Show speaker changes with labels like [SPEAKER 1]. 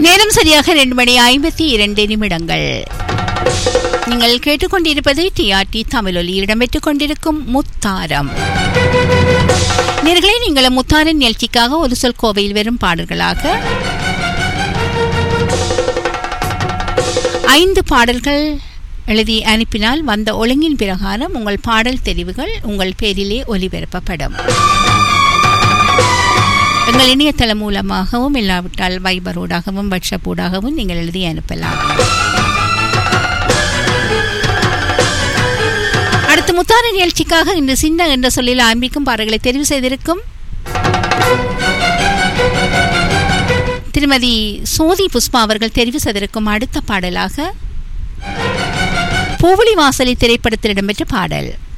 [SPEAKER 1] நேரம் சரியாக ரெண்டு மணி ஐம்பத்தி இரண்டு நிமிடங்கள் நீங்கள் கேட்டுக்கொண்டிருப்பது டிஆர்டி தமிழொலி இடம்பெற்றுக் கொண்டிருக்கும் முத்தாரம் நேர்களை நீங்கள் முத்தாரன் நிகழ்ச்சிக்காக ஒரு சொல் கோவையில் வரும் பாடல்களாக ஐந்து பாடல்கள் எழுதி அனுப்பினால் வந்த ஒழுங்கின் பிரகாரம் உங்கள் பாடல் தெரிவுகள் உங்கள் பேரிலே ஒலிபரப்பப்படும் எங்கள் இணையதளம் மூலமாகவும் இல்லாவிட்டால் வைபரோடாகவும் வாட்ஸ்அப் ஊடாகவும் நீங்கள் எழுதி அனுப்பலாம் அடுத்து முத்தார நிகழ்ச்சிக்காக இன்று சின்ன என்ற சொல்லில் ஆரம்பிக்கும் பாடல்களை தெரிவு செய்திருக்கும் திருமதி சோதி புஷ்பா அவர்கள் தெரிவு செய்திருக்கும் அடுத்த பாடலாக பூவளி வாசலி திரைப்படத்தில் இடம்பெற்ற பாடல்